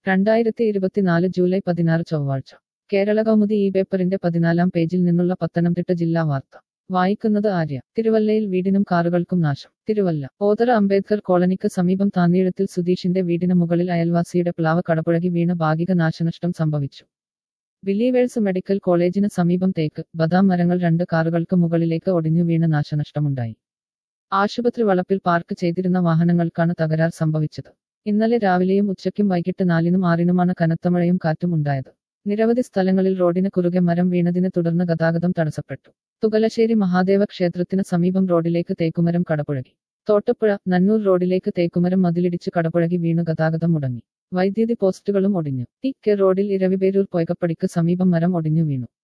രണ്ടായിരത്തി ഇരുപത്തിനാല് ജൂലൈ പതിനാറ് ചൊവ്വാഴ്ച കേരള കൗമുദി ഈ പേപ്പറിന്റെ പതിനാലാം പേജിൽ നിന്നുള്ള പത്തനംതിട്ട ജില്ലാ വാർത്ത വായിക്കുന്നത് ആര്യ തിരുവല്ലയിൽ വീടിനും കാറുകൾക്കും നാശം തിരുവല്ല ഓതറ അംബേദ്കർ കോളനിക്ക് സമീപം താന്നീഴത്തിൽ സുധീഷിന്റെ വീടിന് മുകളിൽ അയൽവാസിയുടെ പ്ലാവ് കടപുഴകി വീണ് ഭാഗിക നാശനഷ്ടം സംഭവിച്ചു ബിലീവേഴ്സ് മെഡിക്കൽ കോളേജിന് സമീപം തേക്ക് ബദാം മരങ്ങൾ രണ്ട് കാറുകൾക്ക് മുകളിലേക്ക് ഒടിഞ്ഞു വീണ് നാശനഷ്ടമുണ്ടായി ആശുപത്രി വളപ്പിൽ പാർക്ക് ചെയ്തിരുന്ന വാഹനങ്ങൾക്കാണ് തകരാർ സംഭവിച്ചത് ഇന്നലെ രാവിലെയും ഉച്ചയ്ക്കും വൈകിട്ട് നാലിനും ആറിനുമാണ് കനത്ത മഴയും കാറ്റും ഉണ്ടായത് നിരവധി സ്ഥലങ്ങളിൽ റോഡിന് കുറുകെ മരം വീണതിനെ തുടർന്ന് ഗതാഗതം തടസ്സപ്പെട്ടു തുകലശ്ശേരി മഹാദേവ ക്ഷേത്രത്തിന് സമീപം റോഡിലേക്ക് തേക്കുമരം കടപുഴകി തോട്ടപ്പുഴ നന്നൂർ റോഡിലേക്ക് തേക്കുമരം മതിലിടിച്ച് കടപുഴകി വീണു ഗതാഗതം മുടങ്ങി വൈദ്യുതി പോസ്റ്റുകളും ഒടിഞ്ഞു ടി കെ റോഡിൽ ഇരവിപേരൂർ പൊയ്കപ്പടിക്ക് സമീപം മരം ഒടിഞ്ഞു വീണു